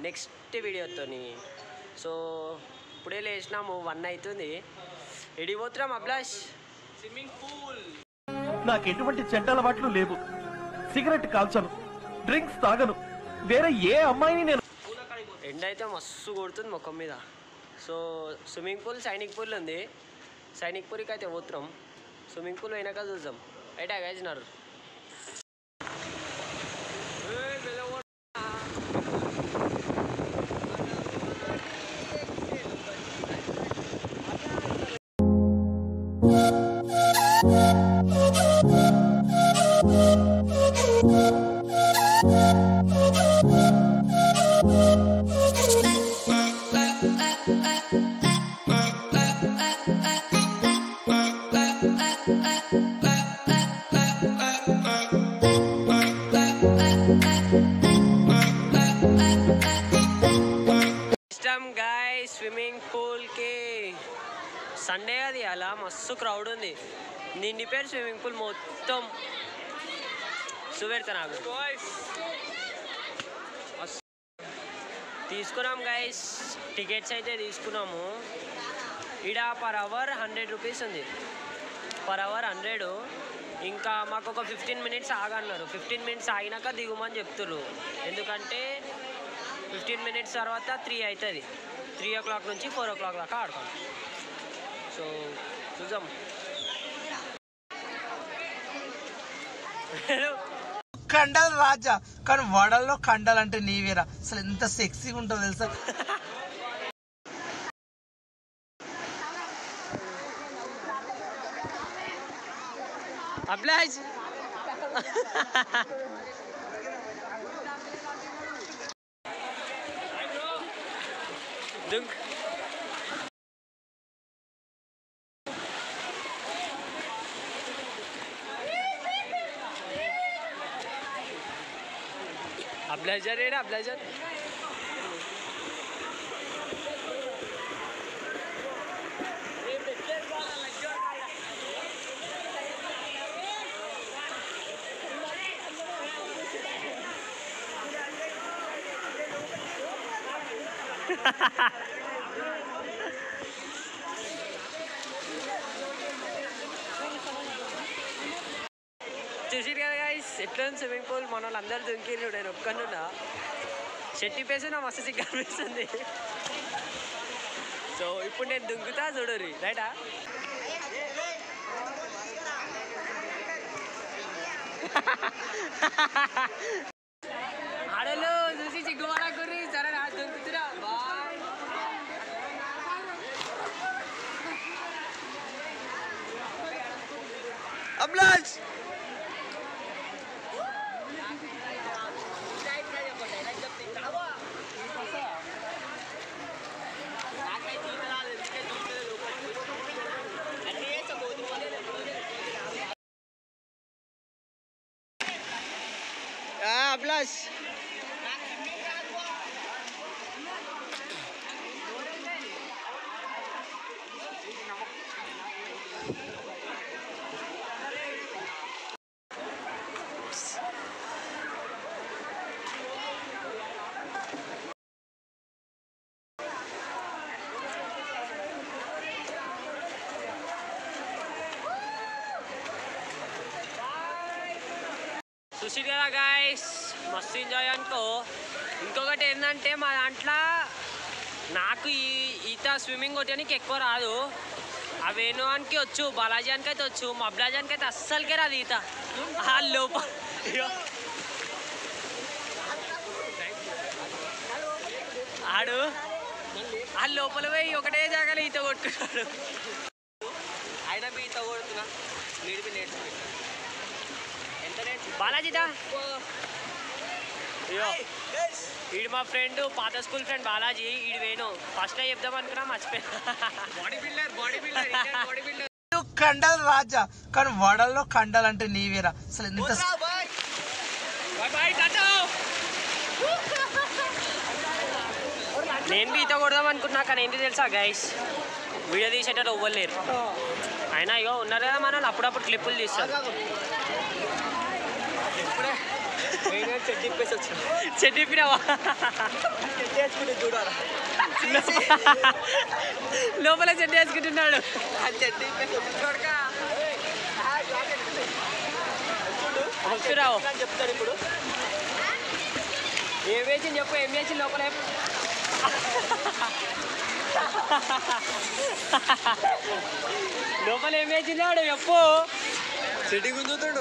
Next వీడియోతోని so ఇప్పుడే లేచినాము one అవుతుంది ఎడిపోతున్నాం Abhilash swimming pool నాకు ఎటువంటి చెడ్డ అలవాట్లు లేవు సిగరెట్ కాల్చను డ్రింక్స్ తాగను వేరే ఏ అమ్మాయిని నేను ఎండ అయితే మస్తు కొడుతుంది ముఖం మీద so swimming pool Sainik pool ఉంది సైనిక్ పూల్కి అయితే పోతున్నాం స్విమ్మింగ్ పూల్ అయినాక చూద్దాం అయితే వేసినారు ఇష్టం గాయ స్విమ్మింగ్ పూల్కి సండే అది అలా మస్తు క్రౌడ్ ఉంది నిండిపోయారు స్విమ్మింగ్ పూల్ మొత్తం చూపెడతా నాకు మస్తు- తీసుకున్నాం గైస్ టికెట్స్ అయితే తీసుకున్నాము ఇడ పర్ అవర్ హండ్రెడ్ రూపీస్ ఉంది పర్ అవర్ హండ్రెడ్ ఇంకా మాకు ఒక ఫిఫ్టీన్ మినిట్స్ ఆగన్నారు ఫిఫ్టీన్ మినిట్స్ ఆగినాక దిగుమని చెప్తుర్రు ఎందుకంటే ఫిఫ్టీన్ మినిట్స్ తర్వాత త్రీ అవుతుంది త్రీ ఓ క్లాక్ నుంచి ఫోర్ ఓ క్లాక్ దాకా ఆడతాం సో చూద్దాం కండలు రాజా కానీ వడల్లో కండలు అంటే నీవేరా అసలు ఎంత సెక్సీగా ఉంటుందో తెలుసా అభిలాష్ దుంక్ అబ్లైజర్ ఏడా అబ్లైజర్ చూసిరు కదా గైస్ ఎట్లా ఉంది స్విమ్మింగ్ పూల్ మన వాళ్ళు అందరు దుంకిర్రు నేను ఒక్కనున్నా షెట్టి పేసి నా మస్తు సిగ్గు అనిపిస్తుంది సో ఇప్పుడు నేను దుంకుతా చూడరు రైటా ఆడలు చూసి సిగ్గుపడకుర్రి సరే నా దుంకుతురా బాయ్ అభిలాష్ అభిలాష్ చూసిరు కదా గాయస్ మస్తు ఎంజాయ్ అనుకో ఇంకొకటి ఏంటంటే మా దాంట్లో నాకు ఈ ఈత స్విమ్మింగ్ కొట్టడానికి ఎక్కువ రాదు ఆ వేణువానికి వచ్చు బాలాజానికి అయితే వచ్చు మా అబ్లాజానికి అయితే అస్సలకే రాదు ఈత ఆ లోపల ఇగో. ఆడు ఆ లోపల పోయి ఒకటే జాగాలో ఈత కొట్టుకున్నాడు ఆయన మీ ఈత కొడుతున్నా మీరు నేర్చుకుంటా ఎంత నేర్చు బాలాజీదా అయ్యో ఈడు మా ఫ్రెండ్ పాత స్కూల్ ఫ్రెండ్ బాలాజీ ఈడు వేణు ఫస్ట్ చెప్దాం అనుకున్నా మర్చిపోయినా body builder body builder body builder కండలు రాజా కానీ వడల్లో కండలు అంటే నీవేరా అసలు ఎంత నేను బి ఈత కొడదాం అనుకున్నా కానీ ఏంటి తెలుసా గైస్ వీడియో తీసేటట్టు ఇవ్వలేరు అయినా ఇగో ఉన్నారు కదా మన వాళ్ళు అప్పుడప్పుడు క్లిప్పులు తీస్తారు చెట్టు ఇప్పేసి వచ్చాను చెట్టు ఇప్పినావా చెట్టు వేసుకుంటే చూడాలి లోపల చెట్టు వేసుకుంటున్నాడు ఆ చెట్టు ఇప్పేసి వచ్చి వస్తురావు చెప్తాడు ఇప్పుడు ఏం వేసి చెప్పు ఏం వేసి లోపల చెప్పు. లోపల ఏం వేసినాడు చెప్పు చెట్టు గుంజుతాడు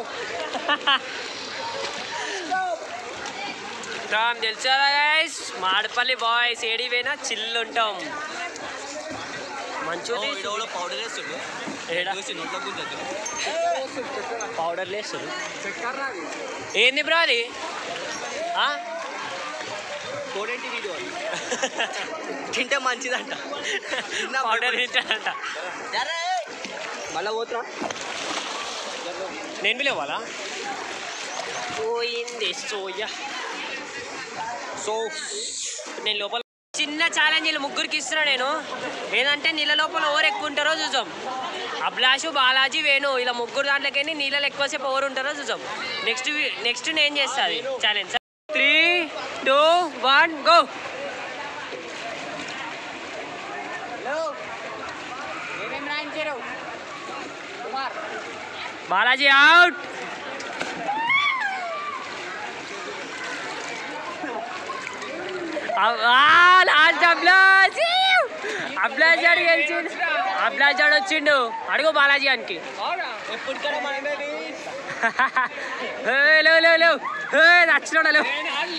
రామ్ తెలుసు కదా గైస్ మాడపల్లి బాయ్స్ ఏడి పోయినా చిల్లు ఉంటాం మంచిగా పౌడర్ వేస్తుండు ఏడా చూసి నోట్లో గుంజదు పౌడర్ లేస్తారు ఏంది బ్రో అది ఆ? కోడేంటి వీడియో తింటే మంచిదంట పౌడర్ తింటాడంట మళ్ళా పోతురా నేను పిలవాలా పోయింది సోయా సో నేను లోపల చిన్న ఛాలెంజ్ వీళ్ళు ముగ్గురికి ఇస్తున్నా నేను ఏంటంటే నీళ్ళ లోపల ఓవర్ ఎక్కువ ఉంటారో చూసాం అభిలాషు బాలాజీ వేణు ఇలా ముగ్గురు దాంట్లోకి నీళ్ళలో ఎక్కువసేపు ఓవర్ ఉంటారో చూసాం నెక్స్ట్ నెక్స్ట్ నేను చేస్తాను challenge three two one go Balaji out last అబ్లాజ్ అబ్లాజ్ ఆడు గెలిచిండు అబ్లాజ్ ఆడు వచ్చిండు అడుగు బాలాజీ అనికి ఎప్పటికైనా మనమే లేవు లేవు లేవు నచ్చినోడా లేవు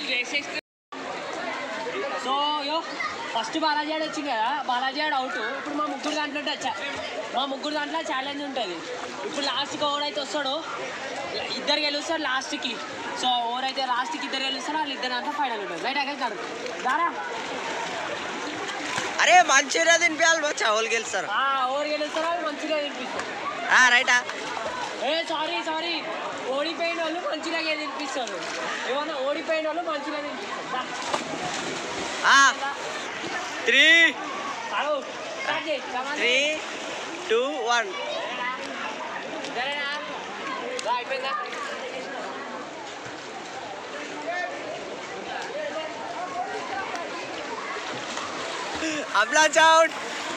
సో యో ఫస్ట్ బాలాజీ ఆడు వచ్చింది కదా బాలాజీ ఆడు అవుట్ ఇప్పుడు మా ముగ్గురు దాంట్లో వచ్చా మా ముగ్గురు దాంట్లో ఛాలెంజ్ ఉంటుంది ఇప్పుడు లాస్ట్కి ఎవరైతే వస్తాడో ఇద్దరు గెలుస్తారు లాస్ట్కి సో ఎవరైతే లాస్ట్కి ఇద్దరు గెలుస్తారో వాళ్ళు ఇద్దరు దాంట్లో ఫైనల్ ఉంటుంది రైట్ అగేస్తాడు దారా అరే మంచిగా తినిపించాలి బా చావులు గెలుస్తారు ఆ, ఎవరు గెలుస్తారో వాళ్ళు మంచిగా తినిపిస్తారు రైటా ఏ సారీ సారీ ఓడిపోయిన వాళ్ళు మంచిగా తినిపిస్తారు ఏమన్నా ఓడిపోయిన వాళ్ళు మంచిగా తినిపిస్తారు దా. త్రీ చాలు. స్టార్ట్ చేయి. కమాన్. త్రీ టూ వన్ సరేనా? దా, అయిపోయిందా అబ్లాచ్ అవుట్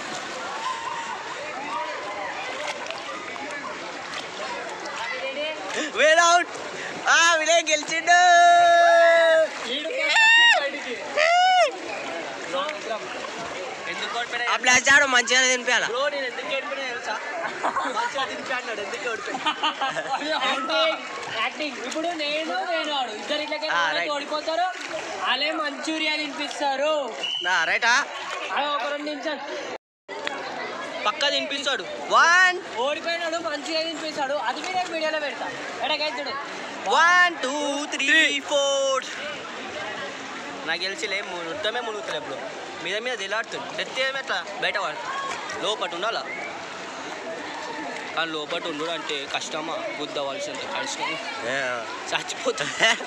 వేల్ అవుట్ ఆ వినయ్ గెలిచిండు అబ్లాచ్ ఆడు మంచిగా తినిపించాల బ్రో నేను ఎందుకు ఓడిపోయినా తెలుసా మంచిగా తినిపించాడు ఎందుకు ఓడిపోయినా యాక్టింగ్. యాక్టింగ్ ఇప్పుడు నేను నేను వాడు ఇద్దరు ఇట్లకే ఆ, రైట్. ఓడిపోతారు వాళ్ళే మంచూరియా తినిపిస్తారు రైటా అదే ఒక రెండు నిమిషాలు పక్క తినిపిస్తాడు వన్ ఓడిపోయినాడు మంచిగా తినిపిస్తాడు అది మీరు వీడియోలో పెడతా ఎడగైతుడు వన్ టూ త్రీ ఫోర్ నాకు తెలిసిలే మునుగుతామే మునుగుతలే ఇప్పుడు మీద మీద తెలాడుతుంది తెస్తే ఎట్లా బయట పడుతుంది లోపట ఉండాలా కానీ లోపట ఉండు అంటే కష్టమా గుద్దవలసింది కలిసి చచ్చిపోతా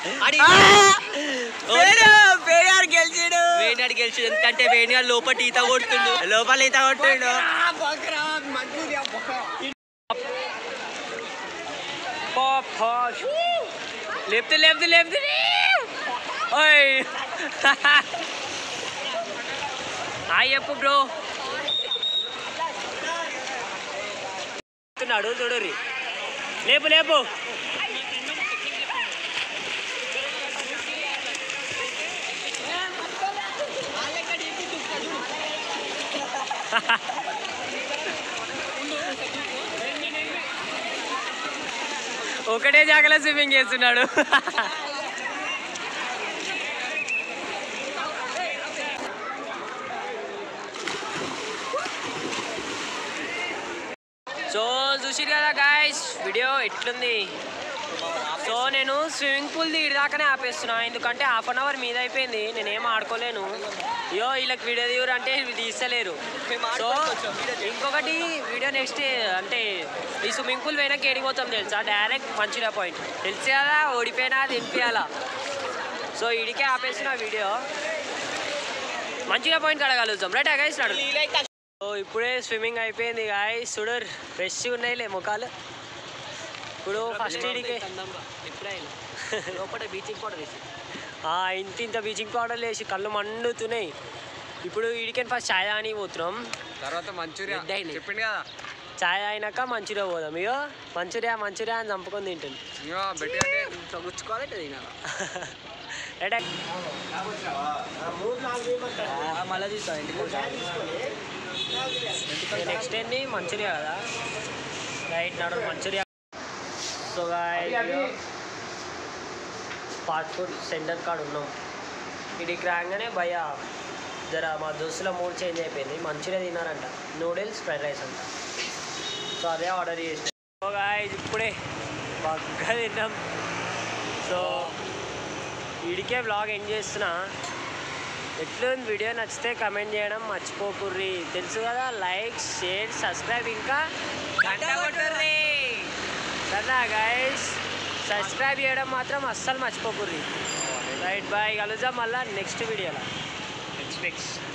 వేణాడు గెలిచాడు వేణాడు గెలిచాడు ఎందుకంటే వేణాడు లోపల ఈత కొడుతుండు లోపల ఈత కొట్టిండు లేపుతూ లేపుతూ లేపుతూ ఓయ్ హాయ్ చెప్పు బ్రో చెప్తున్నాడు చూడరి లేపు లేపు ఒకటే జాగలో స్విమ్మింగ్ చేస్తున్నాడు సో చూసిరు కదా గాయస్ వీడియో ఎట్లుంది సో నేను స్విమ్మింగ్ పూల్ దిగి దాకానే ఆపేస్తున్నా ఎందుకంటే హాఫ్ అన్ అవర్ మీద అయిపోయింది నేనేం ఆడుకోలేను అయ్యో వీళ్ళకి వీడియో దిగురు అంటే ఇవి తీస్తలేరు సో ఇంకొకటి వీడియో నెక్స్ట్ అంటే ఈ స్విమ్మింగ్ పూల్ పోయినాక ఏడిపోతాం తెలుసా డైరెక్ట్ మంచిగా పాయింట్ తెలిసి కదా ఓడిపోయినా తినిపించాలా సో ఇడికే ఆపేసిన వీడియో మంచిగా పాయింట్ కడగలుగుతాం రైట్ గైస్ నడు సో ఇప్పుడే స్విమ్మింగ్ అయిపోయింది గాయస్ చూడరు ఫ్రెష్ ఉన్నాయిలే ముఖాలు ఇప్పుడు ఫస్ట్ ఇడికే లోపల బీచింగ్ పౌడర్ వేసి ఆ, ఇంత ఇంత బ్లీచింగ్ పౌడర్ వేసి కళ్ళు మండుతున్నాయి ఇప్పుడు వీడికని ఫస్ట్ ఛాయ్ అని పోతున్నాం తర్వాత మంచూరియా Red అయినాయి. చెప్పింది కదా ఛాయ్ అయినాక మంచూరియా పోదాం ఇగో మంచూరియా మంచూరియా అని చంపుకొని తింటుంది ఇంకా బెట్టి అంటే ఇట్లా గుచ్చుకోవాలి ఇట్లా తినాలి ఎడా మళ్ళీ తీస్తాను ఇంటికి నెక్స్ట్ ఏంటి మంచూరియా కదా రైట్ నడు manchurian so fast food centre కాడ ఉన్నాం ఇడికి రాగానే భయ జర మా దోస్తుల మూడ్ చేంజ్ అయిపోయింది మంచూరియా తిన్నారంట నూడిల్స్ ఫ్రైడ్ రైస్ అంట సో అదే ఆర్డర్ చేసిన సో గాయస్ ఇప్పుడే బాగా తిన్నాం సో వీడికే బ్లాగ్ ఎండ్ చేస్తున్నా ఎట్లుంది వీడియో నచ్చితే కమెంట్ చేయడం మర్చిపోకుర్రి తెలుసు కదా లైక్ షేర్ సబ్స్క్రైబ్ ఇంకా గంట కొట్టుర్రి సరేనా గైస్ సబ్స్క్రైబ్ చేయడం మాత్రం అస్సలు మర్చిపోకుర్రి రైట్ బాయ్ కలుద్దాం మళ్ళీ నెక్స్ట్ వీడియోలో నెక్స్ట్ నెక్స్ట్